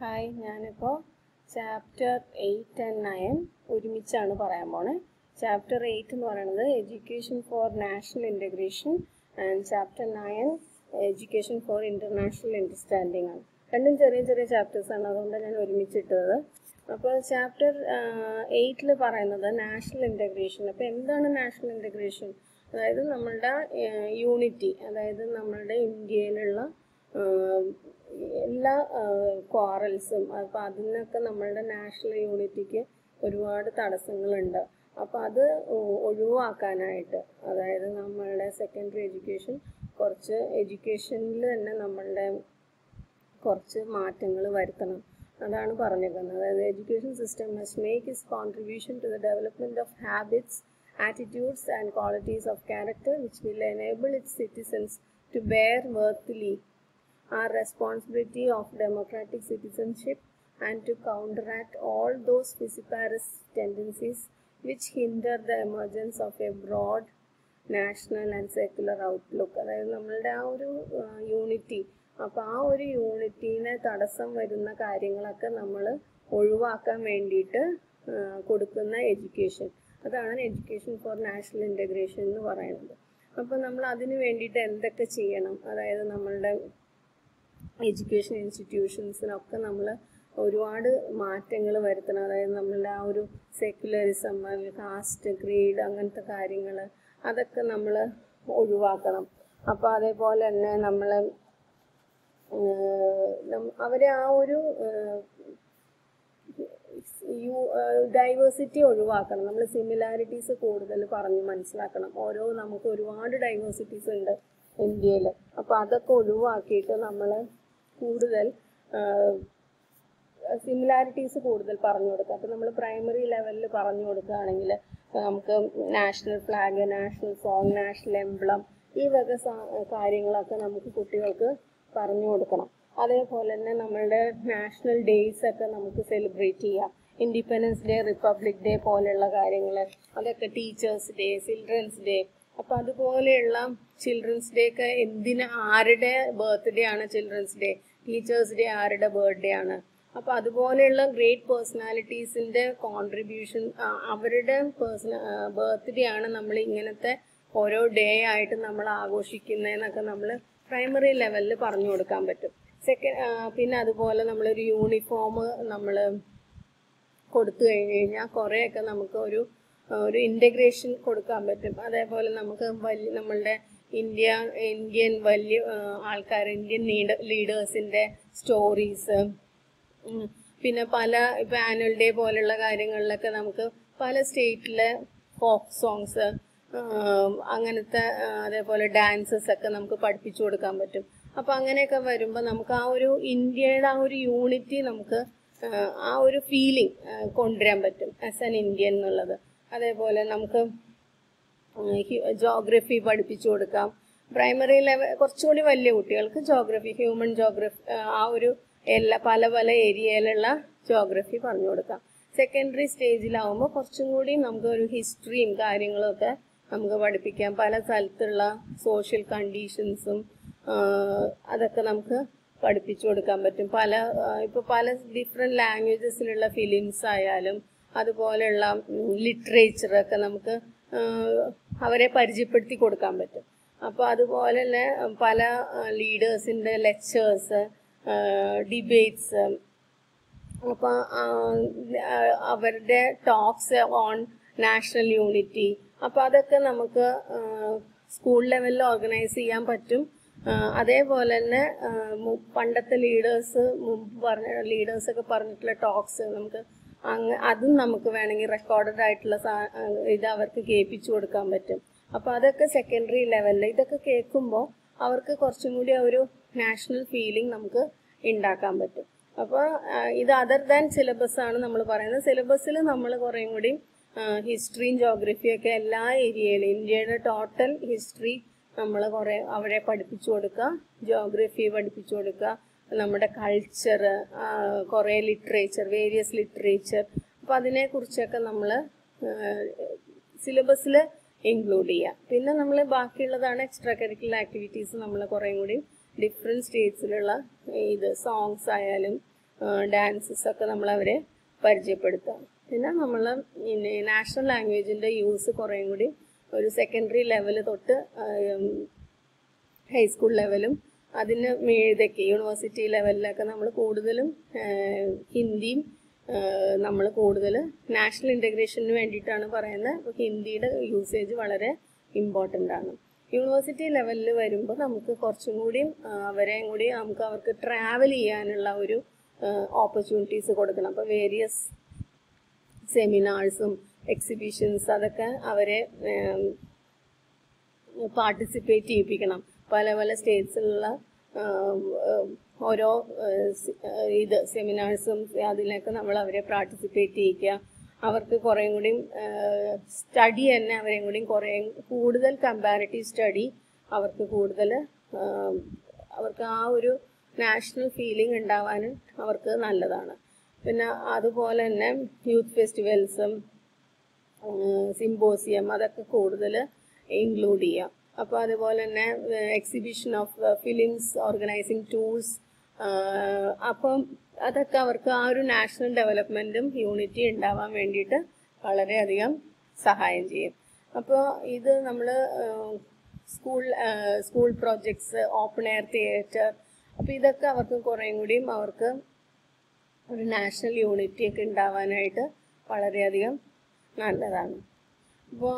hi ഞാനിപ്പോൾ chapter eight and nine ഒരുമിച്ചാണ് പറയാൻ പോണേ ചാപ്റ്റർ എയ്റ്റ് എന്ന് പറയുന്നത് education for national integration and chapter nine education for international understanding ആണ് രണ്ടും ചെറിയ ചെറിയ ചാപ്റ്റേഴ്സ് ആണ് അതുകൊണ്ടാണ് ഞാൻ ഒരുമിച്ചിട്ടത് അപ്പോൾ ചാപ്റ്റർ എയ്റ്റിൽ പറയുന്നത് നാഷണൽ ഇൻ്റഗ്രേഷൻ അപ്പോൾ എന്താണ് നാഷണൽ ഇൻ്റഗ്രേഷൻ അതായത് നമ്മളുടെ യൂണിറ്റി അതായത് നമ്മളുടെ ഇന്ത്യയിലുള്ള ആഹ് എല്ലാ ക്വാറൽസും അപ്പോൾ അതിനൊക്കെ നമ്മളുടെ നാഷണൽ യൂണിറ്റിക്ക് ഒരുപാട് തടസ്സങ്ങളുണ്ട് അപ്പോൾ അത് ഒ- ഒഴിവാക്കാനായിട്ട് അതായത് നമ്മളുടെ സെക്കൻഡറി എഡ്യൂക്കേഷൻ കുറച്ച് എഡ്യൂക്കേഷനിൽ തന്നെ നമ്മളുടെ കുറച്ച് മാറ്റങ്ങൾ വരുത്തണം അതാണ് പറഞ്ഞിരിക്കുന്നത് അതായത് education system must make is contribution to the development of habits attitudes and qualities of character which will enable its citizens to bear worthily our responsibility of democratic citizenship and to counteract all those vociferous tendencies which hinder the emergence of a broad national and secular outlook അതായത് നമ്മളുടെ ആ ഒരു unity അപ്പോൾ ആ ഒരു യൂണിറ്റീനെ തടസ്സം വരുന്ന കാര്യങ്ങളൊക്കെ നമ്മൾ ഒഴിവാക്കാൻ വേണ്ടിയിട്ട് ആ, കൊടുക്കുന്ന എഡ്യൂക്കേഷൻ അതാണ് എഡ്യൂക്കേഷൻ ഫോർ നാഷണൽ ഇൻ്റഗ്രേഷൻ എന്ന് പറയുന്നത് അപ്പോൾ നമ്മൾ അതിന് വേണ്ടിയിട്ട് എന്തൊക്കെ ചെയ്യണം അതായത് നമ്മളുടെ എഡ്യൂക്കേഷൻ ഇൻസ്റ്റിറ്റ്യൂഷൻസിനൊക്കെ നമ്മൾ ഒരുപാട് മാറ്റങ്ങൾ വരുത്തണം അതായത് നമ്മളുടെ ആ ഒരു സെക്യുലറിസം അല്ലെങ്കിൽ കാസ്റ്റ് ക്രീഡ് അങ്ങനത്തെ കാര്യങ്ങൾ അതൊക്കെ നമ്മൾ ഒഴിവാക്കണം അപ്പോൾ അതേപോലെ തന്നെ നമ്മൾ അവരെ ആ ഒരു യു ഡൈവേഴ്സിറ്റി ഒഴിവാക്കണം നമ്മൾ സിമിലാരിറ്റീസ് കൂടുതൽ പറഞ്ഞ് മനസ്സിലാക്കണം ഓരോ നമുക്ക് ഒരുപാട് ഡൈവേഴ്സിറ്റീസ് ഉണ്ട് ഇന്ത്യയിൽ അപ്പോൾ അതൊക്കെ ഒഴിവാക്കിയിട്ട് നമ്മൾ കൂടുതൽ സിമിലാരിറ്റീസ് കൂടുതൽ പറഞ്ഞു കൊടുക്കുക അപ്പോൾ നമ്മൾ പ്രൈമറി ലെവലിൽ പറഞ്ഞു കൊടുക്കുകയാണെങ്കിൽ നമുക്ക് national flag national song national emblem ഈ വക സാ- കാര്യങ്ങളൊക്കെ നമുക്ക് കുട്ടികൾക്ക് പറഞ്ഞു കൊടുക്കണം അതേപോലെ തന്നെ നമ്മളുടെ നാഷണൽ ഡേയ്സ് ഒക്കെ നമുക്ക് സെലിബ്രേറ്റ് ചെയ്യാം ഇൻഡിപെൻഡൻസ് ഡേ റിപ്പബ്ലിക് ഡേ പോലെയുള്ള കാര്യങ്ങൾ അതൊക്കെ ടീച്ചേഴ്സ് ഡേ ചിൽഡ്രൻസ് ഡേ അപ്പോൾ അതുപോലെയുള്ള ചിൽഡ്രൻസ് ഡേ ഒക്കെ എന്തിന് ആരുടെ ബർത്ത്ഡേ ആണ് ചിൽഡ്രൻസ് ഡേ ടീച്ചേഴ്സ് ഡേ ആരുടെ ബർത്ത്ഡേ ആണ് അപ്പോൾ അതുപോലെയുള്ള ഗ്രേറ്റ് പേഴ്സണാലിറ്റീസിൻ്റെ കോൺട്രിബ്യൂഷൻ അവരുടെ പേഴ്സണ ബർത്ത്ഡേ ആണ് നമ്മൾ ഇങ്ങനത്തെ ഓരോ ഡേ ആയിട്ട് നമ്മൾ ആഘോഷിക്കുന്നതെന്നൊക്കെ നമ്മൾ പ്രൈമറി ലെവലിൽ പറഞ്ഞു കൊടുക്കാൻ പറ്റും സെക്കൻഡ് പിന്നെ അതുപോലെ നമ്മളൊരു യൂണിഫോം നമ്മൾ കൊടുത്തു കഴിഞ്ഞ് കഴിഞ്ഞാൽ കുറേയൊക്കെ നമുക്ക് ഒരു ഒരു ഇൻ്റഗ്രേഷൻ കൊടുക്കാൻ പറ്റും അതേപോലെ നമുക്ക് വലിയ നമ്മളുടെ ഇന്ത്യ ഇന്ത്യൻ വലിയ ആൾക്കാർ ഇന്ത്യൻ ലീഡ ലീഡേഴ്സിൻ്റെ സ്റ്റോറീസ് പിന്നെ പല ഇപ്പം ആനുവൽ ഡേ പോലുള്ള കാര്യങ്ങളിലൊക്കെ നമുക്ക് പല സ്റ്റേറ്റിലെ ഫോക്ക് സോങ്സ് അങ്ങനത്തെ ആ, അതേപോലെ ഡാൻസസ് ഒക്കെ നമുക്ക് പഠിപ്പിച്ചു കൊടുക്കാൻ പറ്റും അപ്പോൾ അങ്ങനെയൊക്കെ വരുമ്പോൾ നമുക്ക് ആ ഒരു ഇന്ത്യയുടെ ആ ഒരു യൂണിറ്റി നമുക്ക് ആ, ആ ഒരു ഫീലിംഗ് കൊണ്ടുവരാൻ പറ്റും ആസ് ആൻ ഇന്ത്യൻ എന്നുള്ളത് അതേപോലെ നമുക്ക് ജോഗ്രഫി പഠിപ്പിച്ചു കൊടുക്കാം പ്രൈമറി ലെവൽ കുറച്ചുകൂടി വലിയ കുട്ടികൾക്ക് ജോഗ്രഫി ഹ്യൂമൻ ജോഗ്രഫി ആ ഒരു എല്ലാ പല പല ഏരിയയിലുള്ള ജോഗ്രഫി പറഞ്ഞു കൊടുക്കാം സെക്കൻഡറി സ്റ്റേജിലാവുമ്പോൾ കുറച്ചും കൂടി നമുക്ക് ഒരു ഹിസ്റ്ററിയും കാര്യങ്ങളും ഒക്കെ നമുക്ക് പഠിപ്പിക്കാം പല സ്ഥലത്തുള്ള സോഷ്യൽ കണ്ടീഷൻസും അതൊക്കെ നമുക്ക് പഠിപ്പിച്ചു കൊടുക്കാൻ പറ്റും പല ഇപ്പോൾ പല ഡിഫറെൻറ്റ് ലാംഗ്വേജസിലുള്ള ഫിലിംസ് ആയാലും അതുപോലെയുള്ള ലിറ്ററേച്ചറൊക്കെ നമുക്ക് ആ, അവരെ പരിചയപ്പെടുത്തി കൊടുക്കാൻ പറ്റും അപ്പോൾ അതുപോലെ തന്നെ പല ലീഡേഴ്സിൻ്റെ ലെക്ചേഴ്സ് ഡിബേറ്റ്സ് അപ്പോൾ അവരുടെ ടോക്സ് ഓൺ നാഷണൽ യൂണിറ്റി അപ്പോൾ അതൊക്കെ നമുക്ക് സ്കൂൾ ലെവലിൽ ഓർഗനൈസ് ചെയ്യാൻ പറ്റും ആ, അതേപോലെ തന്നെ ആ, മു- പണ്ടത്തെ ലീഡേഴ്സ് മുമ്പ് പറഞ്ഞ ലീഡേഴ്സൊക്കെ പറഞ്ഞിട്ടുള്ള ടോക്സ് നമുക്ക് അങ്ങ് അതും നമുക്ക് വേണമെങ്കിൽ റെക്കോർഡഡ് ആയിട്ടുള്ള സാ- ആ, ഇത് അവർക്ക് കേൾപ്പിച്ചു കൊടുക്കാൻ പറ്റും അപ്പോൾ അതൊക്കെ സെക്കൻഡറി ലെവലിൽ ഇതൊക്കെ കേൾക്കുമ്പോൾ അവർക്ക് കുറച്ചും കൂടി ആ ഒരു നാഷണൽ ഫീലിംഗ് നമുക്ക് ഉണ്ടാക്കാൻ പറ്റും അപ്പോൾ ഇത് അതർ ദാൻ സിലബസ് ആണ് നമ്മൾ പറയുന്നത് സിലബസിൽ നമ്മൾ കുറേയും കൂടി ഹിസ്റ്ററിയും ജോഗ്രഫിയും ഒക്കെ എല്ലാ ഏരിയയിലും ഇന്ത്യയുടെ ടോട്ടൽ ഹിസ്റ്ററി നമ്മൾ കുറേ അവരെ പഠിപ്പിച്ചു കൊടുക്കുക ജോഗ്രഫി പഠിപ്പിച്ചു കൊടുക്കുക നമ്മുടെ കൾച്ചർ കുറേ ലിറ്ററേച്ചർ വേരിയസ് ലിറ്ററേച്ചർ അപ്പോൾ അതിനെക്കുറിച്ചൊക്കെ നമ്മൾ സിലബസിൽ ഇൻക്ലൂഡ് ചെയ്യുക പിന്നെ നമ്മൾ ബാക്കിയുള്ളതാണ് എക്സ്ട്രാ കരിക്കുലർ ആക്ടിവിറ്റീസ് നമ്മൾ കുറേയും കൂടി ഡിഫറെൻറ്റ് സ്റ്റേറ്റ്സിലുള്ള ഇത് സോങ്സ് ആയാലും ഡാൻസസ് ഒക്കെ നമ്മൾ അവരെ പരിചയപ്പെടുത്തുക പിന്നെ നമ്മൾ നാഷണൽ ലാംഗ്വേജിൻ്റെ യൂസ് കുറേയും കൂടി ഒരു സെക്കൻഡറി ലെവൽ തൊട്ട് ഹൈസ്കൂൾ ലെവലും അതിന് മേഴുതൊക്കെ യൂണിവേഴ്സിറ്റി ലെവലിലൊക്കെ നമ്മൾ കൂടുതലും ഹിന്ദിയും നമ്മൾ കൂടുതൽ നാഷണൽ ഇൻ്റഗ്രേഷന് വേണ്ടിയിട്ടാണ് പറയുന്നത് അപ്പോൾ ഹിന്ദിയുടെ യൂസേജ് വളരെ ഇമ്പോർട്ടൻ്റ് ആണ് യൂണിവേഴ്സിറ്റി ലെവലിൽ വരുമ്പോൾ നമുക്ക് കുറച്ചും കൂടിയും അവരെയും കൂടി നമുക്ക് അവർക്ക് ട്രാവൽ ചെയ്യാനുള്ള ഒരു ഓപ്പർച്യൂണിറ്റീസ് കൊടുക്കണം അപ്പോൾ വേരിയസ് സെമിനാഴ്സും എക്സിബിഷൻസ് അതൊക്കെ അവരെ പാർട്ടിസിപ്പേറ്റ് ചെയ്യിപ്പിക്കണം പല പല സ്റ്റേറ്റ്സിലുള്ള ഓരോ ഇത് സെമിനാഴ്സും അതിലൊക്കെ നമ്മൾ അവരെ പാർട്ടിസിപ്പേറ്റ് ചെയ്യിക്കുക അവർക്ക് കുറേയും കൂടി സ്റ്റഡി തന്നെ അവരെയും കൂടി കുറേ കൂടുതൽ കമ്പാരിറ്റീവ് സ്റ്റഡി അവർക്ക് കൂടുതൽ അവർക്ക് ആ ഒരു നാഷണൽ ഫീലിംഗ് ഉണ്ടാവാനും അവർക്ക് നല്ലതാണ് പിന്നെ അതുപോലെ തന്നെ യൂത്ത് ഫെസ്റ്റിവൽസും സിംബോസിയം അതൊക്കെ കൂടുതൽ ഇൻക്ലൂഡ് ചെയ്യാം അപ്പോൾ അതുപോലെ തന്നെ exhibition of films organising tools അപ്പം അതൊക്കെ അവർക്ക് ആ ഒരു നാഷണൽ ഡെവലപ്മെൻറ്റും യൂണിറ്റി ഉണ്ടാവാൻ വേണ്ടിയിട്ട് വളരെയധികം സഹായം ചെയ്യും അപ്പോൾ ഇത് നമ്മൾ school school projects open air theatre അപ്പോൾ ഇതൊക്കെ അവർക്ക് കുറേയും കൂടിയും അവർക്ക് ഒരു നാഷണൽ യൂണിറ്റി ഒക്കെ ഉണ്ടാവാനായിട്ട് വളരെയധികം നല്ലതാണ് അപ്പോൾ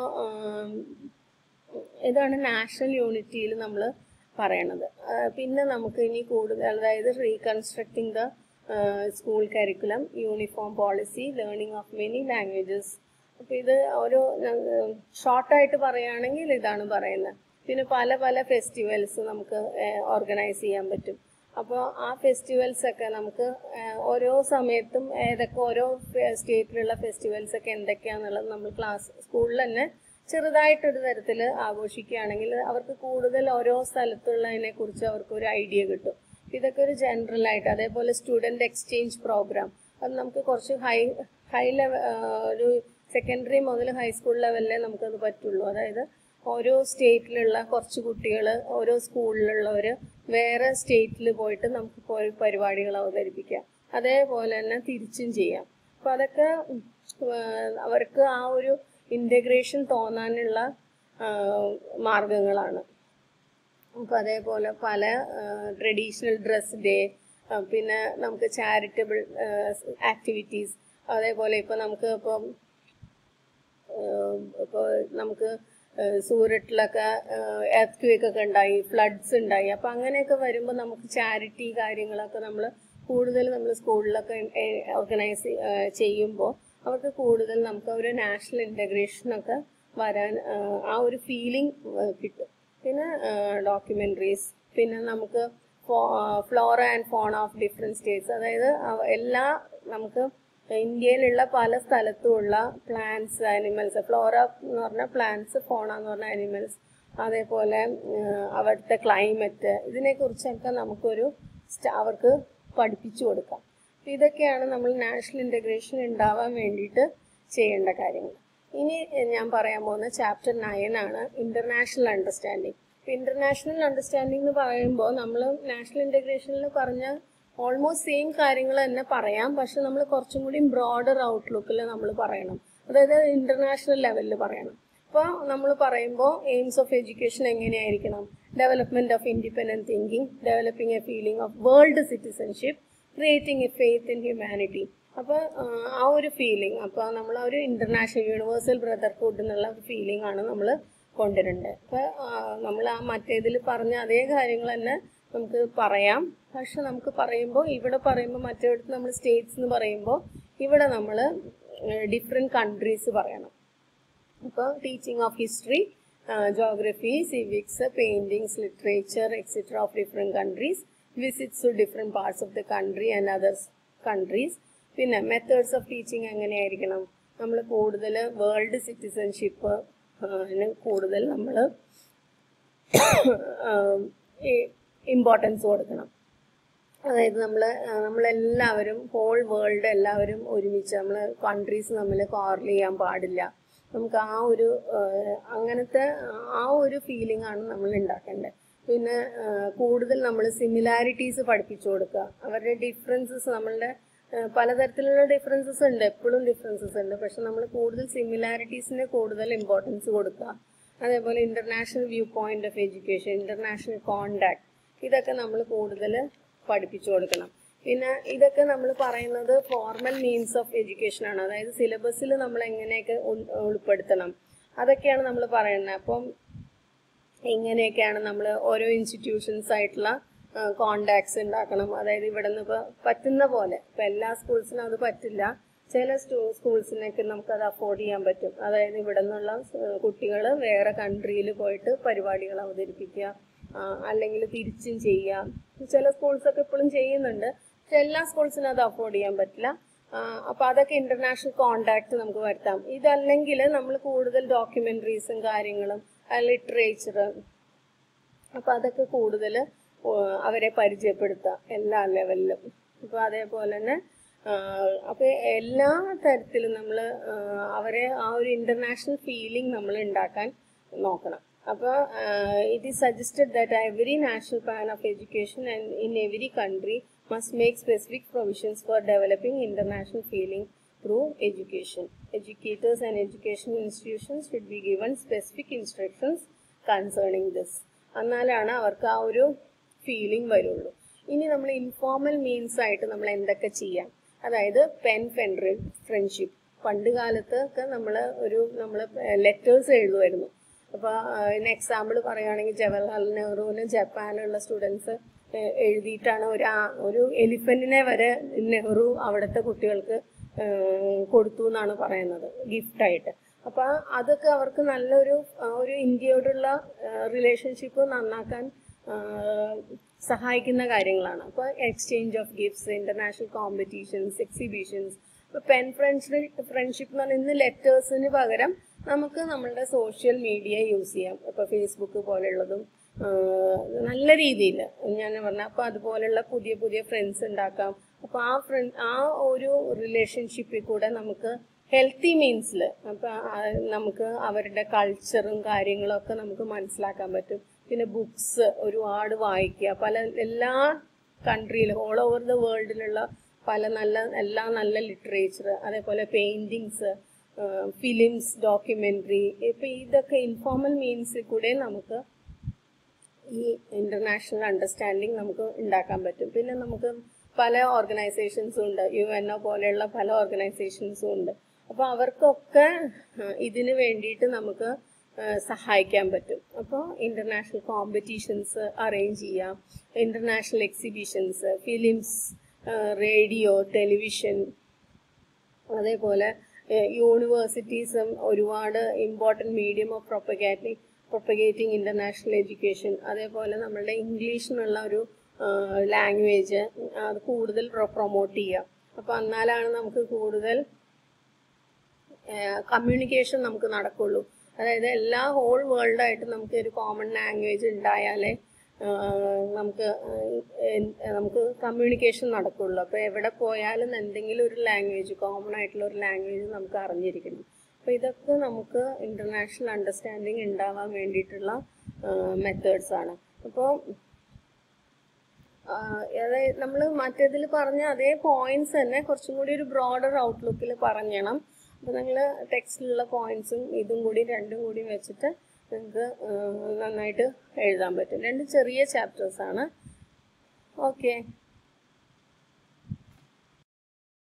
ഇതാണ് നാഷണൽ യൂണിറ്റിയിൽ നമ്മൾ പറയണത് പിന്നെ നമുക്ക് ഇനി കൂടുതൽ അതായത് reconstructing the school curriculum uniform policy learning of many languages അപ്പോൾ ഇത് ഒരു ഷോർട്ടായിട്ട് പറയുകയാണെങ്കിൽ ഇതാണ് പറയുന്നത് പിന്നെ പല പല ഫെസ്റ്റിവൽസ് നമുക്ക് ഓർഗനൈസ് ചെയ്യാൻ പറ്റും അപ്പോൾ ആ ഫെസ്റ്റിവൽസ് ഒക്കെ നമുക്ക് ഓരോ സമയത്തും ഏതൊക്കെ ഓരോ സ്റ്റേറ്റിലുള്ള ഫെസ്റ്റിവൽസ് ഒക്കെ എന്തൊക്കെയാണെന്നുള്ളത് നമ്മൾ ക്ലാസ് സ്കൂളിൽ തന്നെ ചെറുതായിട്ടൊരു തരത്തിൽ ആഘോഷിക്കുകയാണെങ്കിൽ അവർക്ക് കൂടുതൽ ഓരോ സ്ഥലത്തുള്ളതിനെ കുറിച്ച് അവർക്ക് ഒരു ഐഡിയ കിട്ടും ഇതൊക്കെ ഒരു ജനറൽ ആയിട്ട് അതേപോലെ സ്റ്റുഡൻറ് എക്സ്ചേഞ്ച് പ്രോഗ്രാം അത് നമുക്ക് കുറച്ച് ഹൈ ഹൈ ലെവൽ ഒരു സെക്കൻഡറി മുതൽ ഹൈസ്കൂൾ ലെവലിലേ നമുക്കത് പറ്റുള്ളൂ അതായത് ഓരോ സ്റ്റേറ്റിലുള്ള കുറച്ച് കുട്ടികൾ ഓരോ സ്കൂളിലുള്ളവർ വേറെ സ്റ്റേറ്റിൽ പോയിട്ട് നമുക്ക് പോയി പരിപാടികൾ അവതരിപ്പിക്കാം അതേപോലെ തന്നെ തിരിച്ചും ചെയ്യാം അപ്പം അതൊക്കെ അവർക്ക് ആ ഒരു ഇൻ്റഗ്രേഷൻ തോന്നാനുള്ള മാർഗങ്ങളാണ് അപ്പോൾ അതേപോലെ പല ട്രഡീഷണൽ ഡ്രസ് ഡേ പിന്നെ നമുക്ക് ചാരിറ്റബിൾ ആക്ടിവിറ്റീസ് അതേപോലെ ഇപ്പോൾ നമുക്ക് ഇപ്പം ഇപ്പോൾ നമുക്ക് സൂരറ്റിലൊക്കെ എർത്ത് ക്വേക്ക് ഒക്കെ ഉണ്ടായി ഫ്ലഡ്സ് ഉണ്ടായി അപ്പം അങ്ങനെയൊക്കെ വരുമ്പോൾ നമുക്ക് ചാരിറ്റി കാര്യങ്ങളൊക്കെ നമ്മൾ കൂടുതൽ നമ്മൾ സ്കൂളിലൊക്കെ ഓർഗനൈസ് ചെയ്യുമ്പോൾ അവർക്ക് കൂടുതൽ നമുക്ക് ഒരു നാഷണൽ ഇൻ്റഗ്രേഷനൊക്കെ വരാൻ ആ ഒരു ഫീലിംഗ് കിട്ടും പിന്നെ ഡോക്യുമെൻ്ററീസ് പിന്നെ നമുക്ക് flora and fauna of different states അതായത് എല്ലാ നമുക്ക് ഇന്ത്യയിലുള്ള പല സ്ഥലത്തുമുള്ള പ്ലാന്റ്സ് ആനിമൽസ് ഫ്ലോറ എന്ന് പറഞ്ഞാൽ പ്ലാന്റ്സ് ഫോണ എന്ന് പറഞ്ഞ ആനിമൽസ് അതേപോലെ അവിടുത്തെ ക്ലൈമറ്റ് ഇതിനെക്കുറിച്ചൊക്കെ നമുക്കൊരു അവർക്ക് പഠിപ്പിച്ചു കൊടുക്കാം ഇതൊക്കെയാണ് നമ്മൾ നാഷണൽ ഇൻ്റഗ്രേഷൻ ഉണ്ടാവാൻ വേണ്ടിയിട്ട് ചെയ്യേണ്ട കാര്യങ്ങൾ ഇനി ഞാൻ പറയാൻ പോകുന്ന ചാപ്റ്റർ നയൻ ആണ് ഇന്റർനാഷണൽ അണ്ടർസ്റ്റാൻഡിങ് ഇന്റർനാഷണൽ അണ്ടർസ്റ്റാൻഡിങ് എന്ന് പറയുമ്പോൾ നമ്മൾ നാഷണൽ ഇൻ്റഗ്രേഷനിൽ പറഞ്ഞ ഓൾമോസ്റ്റ് സെയിം കാര്യങ്ങൾ തന്നെ പറയാം പക്ഷെ നമ്മൾ കുറച്ചും കൂടി ബ്രോഡർ ഔട്ട്ലുക്കിൽ നമ്മൾ പറയണം അതായത് ഇന്റർനാഷണൽ ലെവലിൽ പറയണം അപ്പോൾ നമ്മൾ പറയുമ്പോൾ എയിംസ് ഓഫ് എഡ്യൂക്കേഷൻ എങ്ങനെയായിരിക്കണം development of independent thinking developing a feeling of world citizenship creating a faith in humanity അപ്പോൾ ആ ഒരു ഫീലിംഗ് അപ്പോൾ നമ്മൾ ഒരു ഇന്റർനാഷണൽ യൂണിവേഴ്സൽ ബ്രദർഹുഡ് എന്നുള്ള ഫീലിംഗ് ആണ് നമ്മൾ കൊണ്ടുവരേണ്ടത് അപ്പോൾ നമ്മൾ ആ മറ്റേതിൽ പറഞ്ഞ അതേ കാര്യങ്ങൾ തന്നെ നമുക്ക് പറയാം പക്ഷെ നമുക്ക് പറയുമ്പോൾ ഇവിടെ പറയുമ്പോൾ മറ്റേടത്ത് നമ്മൾ സ്റ്റേറ്റ്സ് എന്ന് പറയുമ്പോൾ ഇവിടെ നമ്മൾ ഡിഫറെൻറ്റ് കൺട്രീസ് പറയണം ഇപ്പോൾ teaching of history geography civics paintings literature etcetera of different countries visits to different parts of the country and others countries പിന്നെ മെത്തേഡ്സ് ഓഫ് ടീച്ചിങ് എങ്ങനെയായിരിക്കണം നമ്മൾ കൂടുതൽ വേൾഡ് സിറ്റിസൺഷിപ്പ് കൂടുതൽ നമ്മൾ ഇമ്പോർട്ടൻസ് കൊടുക്കണം അതായത് നമ്മൾ നമ്മളെല്ലാവരും ഹോൾ വേൾഡ് എല്ലാവരും ഒരുമിച്ച് നമ്മൾ കൺട്രീസ് തമ്മിൽ കോർൽ ചെയ്യാൻ പാടില്ല നമുക്ക് ആ ഒരു അങ്ങനത്തെ ആ ഒരു ഫീലിംഗ് ആണ് നമ്മൾ ഉണ്ടാക്കേണ്ടത് പിന്നെ ആ, കൂടുതൽ നമ്മൾ സിമിലാരിറ്റീസ് പഠിപ്പിച്ചു കൊടുക്കുക അവരുടെ ഡിഫറൻസസ് നമ്മളുടെ ആ, പലതരത്തിലുള്ള ഡിഫറൻസസ് ഉണ്ട് എപ്പോഴും ഡിഫറൻസസ് ഉണ്ട് പക്ഷെ നമ്മൾ കൂടുതൽ സിമിലാരിറ്റീസിന് കൂടുതൽ ഇമ്പോർട്ടൻസ് കൊടുക്കുക അതേപോലെ international view point of education international contact ഇതൊക്കെ നമ്മൾ കൂടുതൽ പഠിപ്പിച്ചു കൊടുക്കണം പിന്നെ ഇതൊക്കെ നമ്മൾ പറയുന്നത് ഫോർമൽ മീൻസ് ഓഫ് എഡ്യൂക്കേഷൻ ആണ് അതായത് സിലബസിൽ നമ്മൾ എങ്ങനെയൊക്കെ ഉൾ- ഉൾപ്പെടുത്തണം അതൊക്കെയാണ് നമ്മൾ പറയുന്നത് അപ്പം ഇങ്ങനെയൊക്കെയാണ് നമ്മൾ ഓരോ ഇൻസ്റ്റിറ്റ്യൂഷൻസ് ആയിട്ടുള്ള കോണ്ടാക്ട്സ് ഉണ്ടാക്കണം അതായത് ഇവിടെ നിന്ന് ഇപ്പോൾ പറ്റുന്ന പോലെ ഇപ്പം എല്ലാ സ്കൂൾസിനും അത് പറ്റില്ല ചില സ്കൂൾസിനൊക്കെ നമുക്കത് അഫോർഡ് ചെയ്യാൻ പറ്റും അതായത് ഇവിടെ നിന്നുള്ള കുട്ടികൾ വേറെ കൺട്രിയിൽ പോയിട്ട് പരിപാടികൾ അവതരിപ്പിക്കുക ആ, അല്ലെങ്കിൽ തിരിച്ചും ചെയ്യാം ചില സ്കൂൾസൊക്കെ ഇപ്പോഴും ചെയ്യുന്നുണ്ട് പക്ഷെ എല്ലാ സ്കൂൾസിനും അത് അഫോർഡ് ചെയ്യാൻ പറ്റില്ല ആ, അപ്പൊ അതൊക്കെ ഇന്റർനാഷണൽ കോണ്ടാക്ട് നമുക്ക് വരുത്താം ഇതല്ലെങ്കിൽ നമ്മൾ കൂടുതൽ ഡോക്യുമെന്ററീസും കാര്യങ്ങളും ലിറ്ററേച്ചർ അപ്പൊ അതൊക്കെ കൂടുതൽ അവരെ പരിചയപ്പെടുത്താം എല്ലാ ലെവലിലും അപ്പൊ അതേപോലെ തന്നെ ആഹ് അപ്പൊ എല്ലാ തരത്തിലും നമ്മൾ അവരെ ആ ഒരു ഇന്റർനാഷണൽ ഫീലിംഗ് നമ്മൾ ഉണ്ടാക്കാൻ നോക്കണം അപ്പോൾ it is suggested that every national plan of education and in every country must make specific provisions for developing international feeling through education educators and education institutions should be given specific instructions concerning this എന്നാലാണ് അവർക്ക് ആ ഒരു feeling വരുള്ളൂ ഇനി നമ്മൾ informal means ആയിട്ട് നമ്മൾ എന്തൊക്കെ ചെയ്യാം അതായത് പെൻ ഫെൻഡ്രി ഫ്രണ്ട്ഷിപ്പ് പണ്ട് കാലത്ത് ഒക്കെ നമ്മൾ ഒരു നമ്മൾ ലെറ്റേഴ്സ് എഴുതുമായിരുന്നു അപ്പോൾ ഇതിന് എക്സാമ്പിൾ പറയുകയാണെങ്കിൽ ജവഹർലാൽ നെഹ്റുവിന് ജപ്പാനിലുള്ള സ്റ്റുഡൻസ് എഴുതിയിട്ടാണ് ഒരു ആ- ഒരു എലിഫന്റിനെ വരെ നെഹ്റു അവിടുത്തെ കുട്ടികൾക്ക് ഏഹ്, കൊടുത്തു എന്നാണ് പറയുന്നത് ഗിഫ്റ്റായിട്ട് അപ്പൊ അതൊക്കെ അവർക്ക് നല്ലൊരു ആ, ഒരു ഇന്ത്യയോടുള്ള റിലേഷൻഷിപ്പ് നന്നാക്കാൻ ആ, സഹായിക്കുന്ന കാര്യങ്ങളാണ് അപ്പൊ exchange of gifts international competitions exhibitions ഇപ്പൊ പെൻ ഫ്രണ്ട്ഷിപ്പ് ഫ്രണ്ട്ഷിപ്പ് എന്ന് പറഞ്ഞാൽ ഇന്ന് ലെറ്റേഴ്സിന് പകരം നമുക്ക് നമ്മളുടെ സോഷ്യൽ മീഡിയ യൂസ് ചെയ്യാം ഇപ്പൊ ഫേസ്ബുക്ക് പോലെയുള്ളതും ആ, നല്ല രീതിയിൽ ഞാൻ പറഞ്ഞ അപ്പൊ അതുപോലെയുള്ള പുതിയ പുതിയ ഫ്രണ്ട്സ് ഉണ്ടാക്കാം അപ്പൊ ആ ഫ്രണ്ട് ആ ഒരു റിലേഷൻഷിപ്പിൽ കൂടെ നമുക്ക് ഹെൽത്തി മീൻസിൽ അപ്പൊ ആ നമുക്ക് അവരുടെ കൾച്ചറും കാര്യങ്ങളും ഒക്കെ നമുക്ക് മനസ്സിലാക്കാൻ പറ്റും പിന്നെ ബുക്സ് ഒരുപാട് വായിക്കുക പല എല്ലാ കൺട്രിയിലും ഓൾ ഓവർ ദ വേൾഡിലുള്ള പല നല്ല എല്ലാ നല്ല ലിറ്ററേച്ചർ അതേപോലെ പെയിന്റിങ്സ് ഫിലിംസ് ഡോക്യുമെന്ററി ഇപ്പൊ ഇതൊക്കെ ഇൻഫോർമൽ മീൻസിൽ കൂടെ നമുക്ക് ഈ ഇന്റർനാഷണൽ അണ്ടർസ്റ്റാൻഡിങ് നമുക്ക് ഉണ്ടാക്കാൻ പറ്റും പിന്നെ നമുക്ക് പല ഓർഗനൈസേഷൻസും ഉണ്ട് യു എൻ ഒ പോലെയുള്ള പല ഓർഗനൈസേഷൻസും ഉണ്ട് അപ്പോൾ അവർക്കൊക്കെ ആ, ഇതിന് വേണ്ടിയിട്ട് നമുക്ക് ആ, സഹായിക്കാൻ പറ്റും അപ്പോൾ ഇന്റർനാഷണൽ കോമ്പറ്റീഷൻസ് അറേഞ്ച് ചെയ്യാം international exhibitions films radio television അതേപോലെ യൂണിവേഴ്സിറ്റീസും ഒരുപാട് important medium of propagating propagating international education അതേപോലെ നമ്മളുടെ ഇംഗ്ലീഷിനുള്ള ഒരു ലാംഗ്വേജ് അത് കൂടുതൽ പ്രൊമോട്ട് ചെയ്യുക അപ്പോൾ എന്നാലാണ് നമുക്ക് കൂടുതൽ കമ്മ്യൂണിക്കേഷൻ നമുക്ക് നടക്കുള്ളൂ അതായത് എല്ലാ ഹോൾ വേൾഡായിട്ട് നമുക്ക് ഒരു കോമൺ ലാംഗ്വേജ് ഉണ്ടായാലേ ആ, നമുക്ക് ആ, എൻ- നമുക്ക് കമ്മ്യൂണിക്കേഷൻ നടക്കുള്ളൂ അപ്പോൾ എവിടെ പോയാലും എന്തെങ്കിലും ഒരു ലാംഗ്വേജ് കോമൺ ആയിട്ടുള്ള ഒരു ലാംഗ്വേജ് നമുക്ക് അറിഞ്ഞിരിക്കണം അപ്പോൾ ഇതൊക്കെ നമുക്ക് ഇന്റർനാഷണൽ അണ്ടർസ്റ്റാൻഡിങ് ഉണ്ടാവാൻ വേണ്ടിയിട്ടുള്ള മെത്തേഡ്സ് ആണ് അപ്പോൾ അതായത് നമ്മൾ മറ്റേതിൽ പറഞ്ഞ അതേ പോയിന്റ്സ് തന്നെ കുറച്ചും കൂടി ഒരു ബ്രോഡർ ഔട്ട്ലുക്കിൽ പറഞ്ഞണം അപ്പോൾ നിങ്ങൾ ടെക്സ്റ്റിലുള്ള പോയിന്റ്സും ഇതും കൂടി രണ്ടും കൂടി വെച്ചിട്ട് നിങ്ങൾക്ക് നന്നായിട്ട് എഴുതാൻ പറ്റും രണ്ട് ചെറിയ ചാപ്റ്റേഴ്സ് ആണ് ഓക്കെ